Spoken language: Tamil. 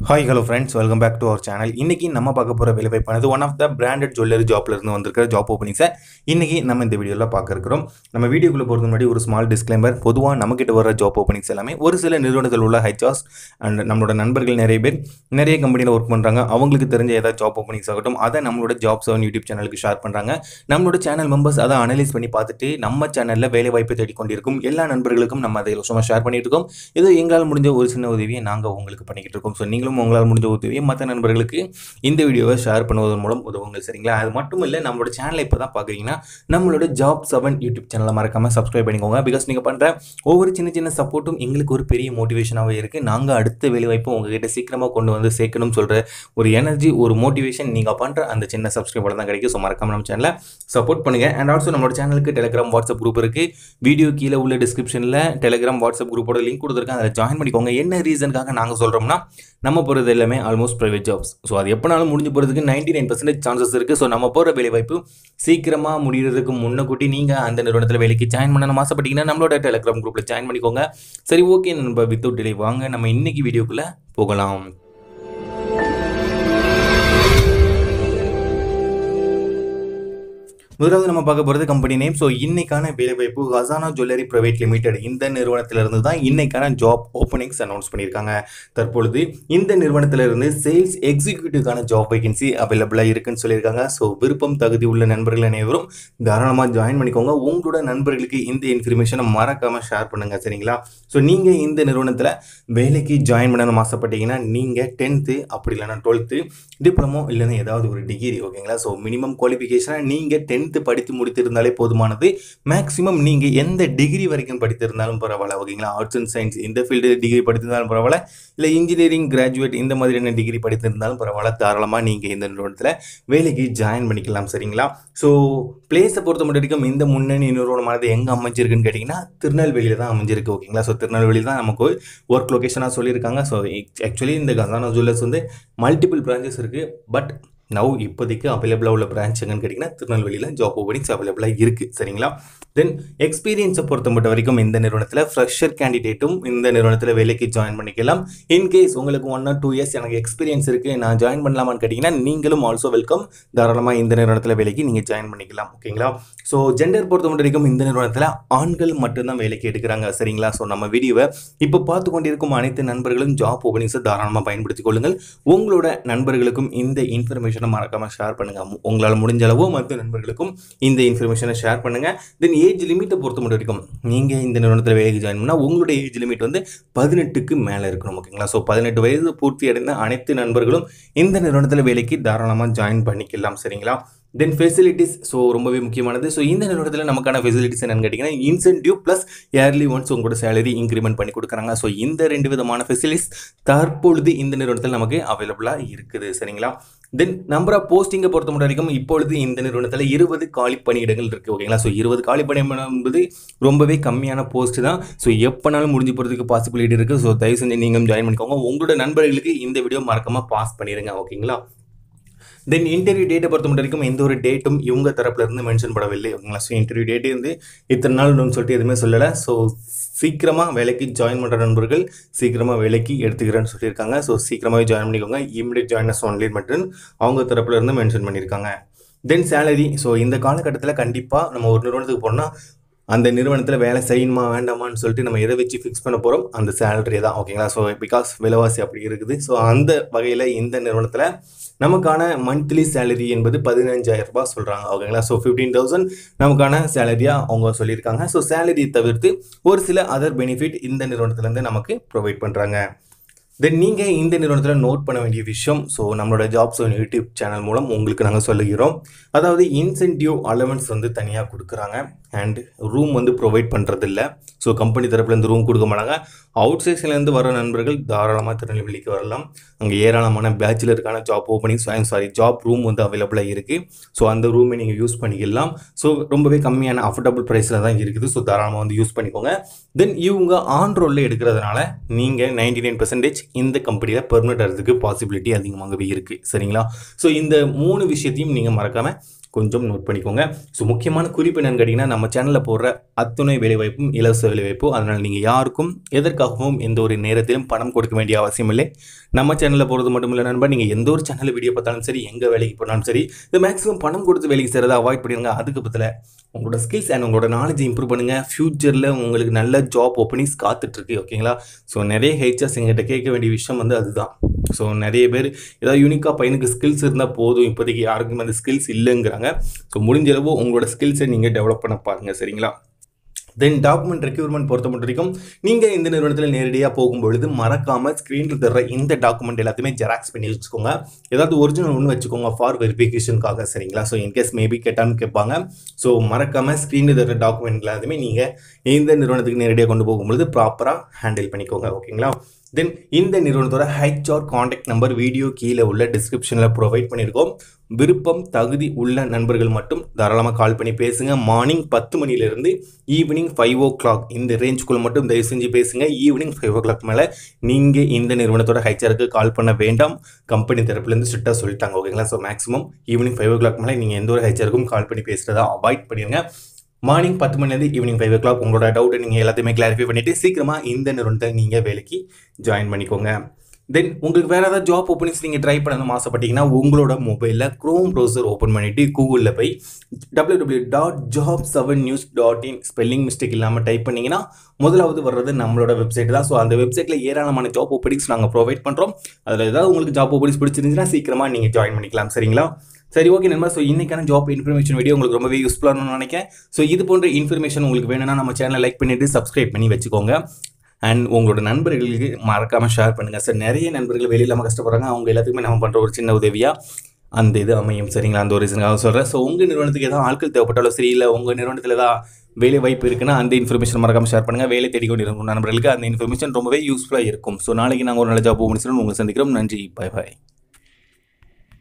hi hello friends welcome back to our channel இன்றைக்கி நம்ம பார்க்க போகிற வேலைவாய்ப்பானது one of the branded jewellery ஜாப்ல இருந்து வந்திருக்கிற ஜாப் ஓப்பனிங்ஸை இன்றைக்கி நம்ம இந்த வீடியோவில் பார்க்க இருக்கிறோம் நம்ம வீடியோக்குள்ளே போகிறது முன்னாடி ஒரு ஸ்மால் டிஸ்க்ளைமர் பொதுவாக நம்மக்கிட்ட வர ஜாப் ஓப்பனிங்ஸ் எல்லாமே ஒரு சில நிறுவனத்தில் உள்ள ஹெச்ஆர்ஸ் அண்ட் நம்மளோட நண்பர்கள் நிறைய பேர் நிறைய கம்பெனியில் ஒர்க் பண்ணுறாங்க அவங்களுக்கு தெரிஞ்ச ஏதாவது ஜாப் ஓப்பனிங்ஸ் ஆகட்டும் அதை நம்மளோட ஜாப் செவன் யூடியூப் சேனலுக்கு ஷேர் பண்ணுறாங்க நம்மளோட சேனல் மெம்பர்ஸ் அதை அனலைஸ் பண்ணி பார்த்துட்டு நம்ம சேனலில் வேலை வாய்ப்பு தேடிக்கொண்டிருக்கும் எல்லா நண்பர்களுக்கும் நம்ம அதை இலவசமாக ஷேர் பண்ணிட்டு இருக்கோம் இது எங்களால் முடிஞ்ச ஒரு சின்ன உதவியை நாங்கள் உங்களுக்கு பண்ணிக்கிட்டு இருக்கோம் ஸோ நீங்களும் உங்களால் முடிஞ்ச உதவியை மற்ற நண்பர்களுக்கு இந்த வீடியோவை ஷேர் பண்ணுவதன் மூலம் உதவுங்க சரிங்களா அது மட்டும் இல்லை நம்மளோட சேனலை இப்போ தான் பார்க்குறீங்கன்னா நம்மளோட ஜாப் செவன் யூடியூப் சேனலை மறக்காமல் சப்ஸ்கிரைப் பண்ணிக்கோங்க பிகாஸ் நீங்கள் பண்ணுற ஒவ்வொரு சின்ன சின்ன சப்போர்ட்டும் எங்களுக்கு ஒரு பெரிய மோட்டிவேஷனாகவே இருக்குது நாங்கள் அடுத்த வேலைவாய்ப்பு உங்ககிட்ட சீக்கிரமாக கொண்டு வந்து சேர்க்கணும்னு சொல்கிற ஒரு எனர்ஜி ஒரு மோட்டிவேஷன் நீங்கள் பண்ணுற அந்த சின்ன சப்ஸ்கிரைபர் தான் கிடைக்கும் ஸோ மறக்காம நம்ம சேனலை சப்போர்ட் பண்ணுங்கள் அண்ட் ஆல்சோ நம்மளோட சேனலுக்கு டெலிகிராம் வாட்ஸ்அப் குரூப் இருக்குது வீடியோ கீழே உள்ள டிஸ்கிரிப்ஷனில் டெலிகிராம் வாட்ஸ்அப் குரூப்போட லிங்க் கொடுத்துருக்கேன் அதில் ஜாயின் பண்ணிக்கோங்க என்ன ரீசனுக்காக நாங்கள் சொல்கிறோம்னா நம்ம போகிறது எல்லாமே ஆல்மோஸ்ட் ப்ரைவேட் ஜாப்ஸ் ஸோ அது எப்போனாலும் முடிஞ்சு போகிறதுக்கு நைன்டி நைன் பர்சன்டேஜ் சான்சஸ் இருக்குது ஸோ நம்ம போகிற வேலை வாய்ப்பு சீக்கிரமாக முடிகிறதுக்கு முன்னக்கூட்டி நீங்கள் அந்த நிறுவனத்தில் வேலைக்கு ஜாயின் பண்ணணும் ஆசைப்பட்டீங்கன்னா நம்மளோட டெலிகிராம் குரூப்பில் ஜாயின் பண்ணிக்கோங்க சரி ஓகே நம்ம வித்தவுட் டிலே வாங்க நம்ம இன்னைக்கு வீடியோக்குள்ளே போகலாம் முதலாவது நம்ம பார்க்க போகிறது கம்பெனி நேம் ஸோ இன்னைக்கான வேலைவாய்ப்பு ஹசானா ஜுவல்லரி பிரைவேட் லிமிடெட் இந்த நிறுவனத்திலிருந்து தான் இன்னைக்கான ஜாப் ஓப்பனிங்ஸ் அனௌன்ஸ் பண்ணியிருக்காங்க தற்பொழுது இந்த நிறுவனத்திலிருந்து சேல்ஸ் எக்ஸிக்யூட்டிவ்க்கான ஜாப் வேகன்சி அவைலபிளாக இருக்குன்னு சொல்லியிருக்காங்க ஸோ விருப்பம் தகுதி உள்ள நண்பர்கள் அனைவரும் தாராளமாக ஜாயின் பண்ணிக்கோங்க உங்களோட நண்பர்களுக்கு இந்த இன்ஃபர்மேஷனை மறக்காமல் ஷேர் பண்ணுங்கள் சரிங்களா ஸோ நீங்கள் இந்த நிறுவனத்தில் வேலைக்கு ஜாயின் பண்ணணும் ஆசைப்பட்டீங்கன்னா நீங்கள் டென்த்து அப்படி இல்லைன்னா டுவெல்த்து டிப்ளமோ இல்லைன்னா ஏதாவது ஒரு டிகிரி ஓகேங்களா ஸோ மினிமம் குவாலிஃபிகேஷனாக நீங்கள் டென்த்து படித்து முடித்திருந்தாலே போதுமானது மேக்ஸிமம் நீங்கள் எந்த டிகிரி வரைக்கும் படித்திருந்தாலும் பரவாயில்ல ஓகேங்களா ஆர்ட்ஸ் அண்ட் சயின்ஸ் இந்த ஃபீல்டு டிகிரி படித்திருந்தாலும் பரவாயில்ல இல்லை இன்ஜினியரிங் கிராஜுவேட் இந்த மாதிரியான டிகிரி படித்திருந்தாலும் பரவாயில்ல தாராளமாக நீங்கள் இந்த நிறுவனத்தில் வேலைக்கு ஜாயின் பண்ணிக்கலாம் சரிங்களா ஸோ பிளேஸை பொறுத்த மட்டும் வரைக்கும் இந்த முன்னணி நிறுவனமானது எங்கே அமைஞ்சிருக்குன்னு கேட்டிங்கன்னா திருநெல்வேலியில் தான் அமைஞ்சிருக்கு ஓகேங்களா ஸோ திருநெல்வேலி தான் நமக்கு ஒர்க் லொக்கேஷனாக சொல்லியிருக்காங்க ஸோ ஆக்சுவலி இந்த கசானா ஜுவல்லர்ஸ் வந்து மல்டிபிள் பிரான்ச்சஸ் இருக்குது பட் நவ் இப்போதைக்கு அவைலபிளாக உள்ள பிரான்ச் எங்கன்னு கேட்டிங்கன்னா திருநெல்வேலியில் ஜாப் ஓப்பனிங்ஸ் அவைலபிளாக இருக்குது சரிங்களா தென் எக்ஸ்பீரியன்ஸை பொறுத்த மட்டும் வரைக்கும் இந்த நிறுவனத்தில் ஃப்ரெஷர் கேண்டிடேட்டும் இந்த நிறுவனத்தில் வேலைக்கு ஜாயின் பண்ணிக்கலாம் இன்கேஸ் உங்களுக்கு ஒன் ஆர் டூ இயர்ஸ் எனக்கு எக்ஸ்பீரியன்ஸ் இருக்குது நான் ஜாயின் பண்ணலாமான்னு கேட்டிங்கன்னா நீங்களும் ஆல்சோ வெல்கம் தாராளமாக இந்த நிறுவனத்தில் வேலைக்கு நீங்கள் ஜாயின் பண்ணிக்கலாம் ஓகேங்களா ஸோ ஜெண்டர் பொறுத்த மட்டும் வரைக்கும் இந்த நிறுவனத்தில் ஆண்கள் மட்டும்தான் வேலைக்கு எடுக்கிறாங்க சரிங்களா ஸோ நம்ம வீடியோவை இப்போ பார்த்து கொண்டிருக்கும் அனைத்து நண்பர்களும் ஜாப் ஓப்பனிங்ஸை தாராளமாக பயன்படுத்திக் கொள்ளுங்கள் உங்களோட நண்பர்களுக்கும் இந்த இன்ஃபர்மேஷனை மறக்காமல் ஷேர் பண்ணுங்கள் உங்களால் முடிஞ்ச அளவு மற்ற நண்பர்களுக்கும் இந்த இன்ஃபர்மேஷனை ஷேர் பண்ணுங்கள் தென் ஏஜ் லிமிட்டை பொறுத்த மட்டும் வரைக்கும் நீங்கள் இந்த நிறுவனத்தில் வேலைக்கு ஜாயின் பண்ணால் உங்களுடைய ஏஜ் லிமிட் வந்து பதினெட்டுக்கு மேலே இருக்கணும் ஓகேங்களா ஸோ பதினெட்டு வயது பூர்த்தி அடைந்த அனைத்து நண்பர்களும் இந்த நிறுவனத்தில் வேலைக்கு தாராளமாக ஜாயின் பண்ணிக்கலாம் சரிங்களா தென் ஃபெசிலிட்டிஸ் ஸோ ரொம்பவே முக்கியமானது ஸோ இந்த நிறுவனத்தில் நமக்கான ஃபெசிலிட்டிஸ் என்னென்னு கேட்டிங்கன்னா இன்சென்டிவ் ப்ளஸ் இயர்லி ஒன்ஸ் உங்களோட சேலரி இன்க்ரிமெண்ட் பண்ணி கொடுக்குறாங்க ஸோ இந்த ரெண்டு விதமான ஃபெசிலிட்டிஸ் தற்பொழுது இந்த நிறுவனத்தில் நமக்கு அவைலபிளாக இருக்குது சரிங்களா தென் நம்பர் ஆஃப் போஸ்டிங்கை பொறுத்த மட்டும் வரைக்கும் இப்பொழுது இந்த நிறுவனத்தில் இருபது காலி பணியிடங்கள் இருக்குது ஓகேங்களா ஸோ இருபது காலி பணியிடம் என்பது ரொம்பவே கம்மியான போஸ்ட் தான் ஸோ எப்போனாலும் முடிஞ்சு போகிறதுக்கு பாசிபிலிட்டி இருக்குது ஸோ தயவு செஞ்சு நீங்களும் ஜாயின் பண்ணிக்கோங்க உங்களோட நண்பர்களுக்கு இந்த வீடியோ மறக்காமல் பாஸ் பண்ணிடுங்க ஓகேங்களா தென் இன்டர்வியூ டேட்டை பொறுத்த மட்டும் வரைக்கும் எந்த ஒரு டேட்டும் இவங்க தரப்புல இருந்து மென்ஷன் பண்ணவில்லை ஓகேங்களா ஸோ இன்டர்வியூ டேட்டே வந்து இத்தனை நாள்னு சொல்லிட்டு எதுவுமே சொல்லலை ஸோ சீக்கிரமாக வேலைக்கு ஜாயின் பண்ணுற நண்பர்கள் சீக்கிரமாக வேலைக்கு எடுத்துக்கிறேன்னு சொல்லியிருக்காங்க ஸோ சீக்கிரமாகவே ஜாயின் பண்ணிக்கோங்க இமிடியட் ஜாயினஸ் ஒன்லி மட்டும் அவங்க தரப்புல இருந்து மென்ஷன் பண்ணியிருக்காங்க தென் சேலரி ஸோ இந்த காலகட்டத்தில் கண்டிப்பாக நம்ம ஒரு நிறுவனத்துக்கு போனோம்னா அந்த நிறுவனத்தில் வேலை செய்யணுமா வேண்டாமான்னு சொல்லிட்டு நம்ம எதை வச்சு ஃபிக்ஸ் பண்ண போகிறோம் அந்த சேலரி தான் ஓகேங்களா ஸோ பிகாஸ் விலைவாசி அப்படி இருக்குது ஸோ அந்த வகையில் இந்த நிறுவனத்தில் நமக்கான மந்த்லி சேலரி என்பது பதினஞ்சாயிரம் ரூபாய் சொல்கிறாங்க ஓகேங்களா ஸோ ஃபிஃப்டீன் தௌசண்ட் நமக்கான சேலரியாக அவங்க சொல்லியிருக்காங்க ஸோ சேலரி தவிர்த்து ஒரு சில அதர் பெனிஃபிட் இந்த நிறுவனத்துலேருந்து நமக்கு ப்ரொவைட் பண்ணுறாங்க தென் நீங்கள் இந்த நிறுவனத்தில் நோட் பண்ண வேண்டிய விஷயம் ஸோ நம்மளோட ஜாப்ஸ் யூடியூப் சேனல் மூலம் உங்களுக்கு நாங்கள் சொல்லுகிறோம் அதாவது இன்சென்டிவ் அலவன்ஸ் வந்து தனியாக கொடுக்குறாங்க அண்ட் ரூம் வந்து ப்ரொவைட் பண்ணுறதில்ல ஸோ கம்பெனி தரப்புலேருந்து ரூம் கொடுக்க மாட்டாங்க அவுட் சைட்ஸ்லேருந்து வர நண்பர்கள் தாராளமாக திருநெல்வேலிக்கு வரலாம் அங்கே ஏராளமான பேச்சுலருக்கான job opening I'm sorry job room வந்து அவைலபிளாக இருக்குது ஸோ அந்த ரூமை நீங்கள் யூஸ் பண்ணிக்கலாம் ஸோ ரொம்பவே கம்மியான அஃபோர்டபுள் ப்ரைஸில் தான் இருக்குது ஸோ தாராளமாக வந்து யூஸ் பண்ணிக்கோங்க தென் இவங்க ஆன் ரோலில் எடுக்கிறதுனால நீங்கள் நைன்டி நைன் பர்சன்டேஜ் இந்த கம்பெனியில் பெர்மனெண்ட் ஆகிறதுக்கு பாசிபிலிட்டி அதிகமாகவே இருக்குது சரிங்களா ஸோ இந்த மூணு விஷயத்தையும் நீங்கள் மறக்காமல் கொஞ்சம் நோட் பண்ணிக்கோங்க ஸோ முக்கியமான குறிப்பு என்னன்னு கேட்டிங்கன்னா நம்ம சேனலில் போடுற அத்துணை வேலைவாய்ப்பும் இலவச வேலைவாய்ப்பு அதனால் நீங்கள் யாருக்கும் எதற்காகவும் எந்த ஒரு நேரத்திலும் பணம் கொடுக்க வேண்டிய அவசியம் இல்லை நம்ம சேனலில் போகிறது மட்டும் இல்லை நண்பா நீங்கள் எந்த ஒரு சேனலில் வீடியோ பார்த்தாலும் சரி எங்கே வேலைக்கு போனாலும் சரி இது மேக்ஸிமம் பணம் கொடுத்து வேலைக்கு செய்கிறத அவாய்ட் பண்ணிடுங்க அதுக்கு பதில் உங்களோட ஸ்கில்ஸ் அண்ட் உங்களோட நாலேஜ் இம்ப்ரூவ் பண்ணுங்கள் ஃப்யூச்சரில் உங்களுக்கு நல்ல ஜாப் ஓப்பனிங்ஸ் காத்துட்ருக்கு ஓகேங்களா ஸோ நிறைய ஹெச்எஸ் எங்கிட்ட கேட்க வேண்டிய விஷயம் வந்து அதுதான் ஸோ நிறைய பேர் ஏதாவது யூனிக்காக பையனுக்கு ஸ்கில்ஸ் இருந்தால் போதும் இப்போதைக்கு யாருக்கும் அந்த ஸ்கில்ஸ் இல்லைங்கிறாங்க ஸோ முடிஞ்ச அளவு உங்களோட ஸ்கில்ஸை நீங்கள் டெவலப் பண்ண பாருங்கள் சரிங்களா தென் டாக்குமெண்ட் ரெக்யூர்மெண்ட் பொறுத்த மட்டும் வரைக்கும் நீங்கள் இந்த நிறுவனத்தில் நேரடியாக போகும்பொழுது மறக்காமல் ஸ்க்ரீனில் தர்ற இந்த டாக்குமெண்ட் எல்லாத்தையுமே ஜெராக்ஸ் பண்ணி வச்சுக்கோங்க ஏதாவது ஒரிஜினல் ஒன்று வச்சுக்கோங்க ஃபார் வெரிஃபிகேஷனுக்காக சரிங்களா ஸோ இன்கேஸ் மேபி கேட்டான்னு கேட்பாங்க ஸோ மறக்காமல் ஸ்க்ரீனில் தர்ற டாக்குமெண்ட் எல்லாத்தையுமே நீங்கள் இந்த நிறுவனத்துக்கு நேரடியாக கொண்டு போகும்பொழுது ப்ராப்பராக ஹேண்டில் பண்ணிக்கோங்க ஓகேங்களா தென் இந்த நிறுவனத்தோட ஹெச்ஆர் காண்டாக்ட் நம்பர் வீடியோ கீழே உள்ள டிஸ்கிரிப்ஷனில் ப்ரொவைட் பண்ணியிருக்கோம் விருப்பம் தகுதி உள்ள நண்பர்கள் மட்டும் தாராளமாக கால் பண்ணி பேசுங்க மார்னிங் பத்து மணிலேருந்து ஈவினிங் ஃபைவ் ஓ கிளாக் இந்த ரேஞ்சுக்குள்ளே மட்டும் தயவு செஞ்சு பேசுங்க ஈவினிங் ஃபைவ் ஓ கிளாக் மேலே நீங்கள் இந்த நிறுவனத்தோட ஹெச்ஆருக்கு கால் பண்ண வேண்டாம் கம்பெனி தரப்புலேருந்து ஸ்ட்ரிக்டாக சொல்லிட்டாங்க ஓகேங்களா so maximum evening five o'clock மேலே நீங்கள் எந்த ஒரு ஹெச்ஆருக்கும் கால் பண்ணி பேசுகிறத அவாய்ட் பண்ணிடுங்க மார்னிங் பத்து மணிலேருந்து ஈவினிங் ஃபைவ் ஓ கிளாக் உங்களோட டவுட்டை நீங்கள் எல்லாத்தையுமே கிளாரிஃபை பண்ணிவிட்டு சீக்கிரமாக இந்த நிறுவனத்தை நீங்கள் வேலைக்கு ஜாயின் பண்ணிக்கோங்க தென் உங்களுக்கு வேறு ஏதாவது ஜாப் ஓப்பனிங்ஸ் நீங்கள் ட்ரை பண்ணணும் ஆசைப்பட்டீங்கன்னா உங்களோட மொபைலில் க்ரோம் ப்ரௌசர் ஓப்பன் பண்ணிவிட்டு கூகுளில் போய் W W dot job seven news dot in spelling mistake இல்லாமல் டைப் பண்ணிங்கன்னா முதலாவது வர்றது நம்மளோட வெப்சைட் தான் ஸோ அந்த வெப்சைட்டில் ஏராளமான ஜாப் ஓப்பனிங்ஸ் நாங்கள் ப்ரொவைட் பண்ணுறோம் அதில் ஏதாவது உங்களுக்கு ஜாப் ஓப்பனிங்ஸ் பிடிச்சிருந்துச்சுன்னா சீக்கிரமாக நீங்கள் ஜாயின் பண்ணிக்கலாம் சரிங்களா சரி ஓகே நண்பா ஸோ இன்னைக்கான ஜாப் இன்ஃபர்மேஷன் வீடியோ உங்களுக்கு ரொம்பவே யூஸ்ஃபுல்லாக நினைக்கிறேன் ஸோ இது போன்ற இன்ஃபர்மேஷன் உங்களுக்கு வேணும்னா நம்ம சேனலை லைக் பண்ணிவிட்டு சப்ஸ்கிரைப் பண்ணி வச்சுக்கோங்க அண்ட் உங்களோட நண்பர்களுக்கு மறக்காமல் ஷேர் பண்ணுங்கள் சார் நிறைய நண்பர்கள் வெளியில் நம்ம கஷ்டப்படுறாங்க அவங்க எல்லாத்துக்குமே நம்ம பண்ணுற ஒரு சின்ன உதவியாக அந்த இது அமையும் சரிங்களா அந்த ஒரு ரீசனுக்காக சொல்கிறேன் ஸோ உங்கள் நிறுவனத்துக்கு ஏதாவது ஆட்கள் தேவைப்பட்டாலும் சரி இல்லை உங்கள் நிறுவனத்தில் ஏதாவது வேலை வாய்ப்பு இருக்குன்னா அந்த இன்ஃபர்மேஷன் மறக்காமல் ஷேர் பண்ணுங்கள் வேலை தேடிக்கொண்டு இருக்கும் நண்பர்களுக்கு அந்த இன்ஃபர்மேஷன் ரொம்பவே யூஸ்ஃபுல்லாக இருக்கும் ஸோ நாளைக்கு நாங்கள் ஒரு நல்ல ஜாப் முடிச்சிடும் உங்களை சந்திக்கிறோம் நன்றி பாய் பாய்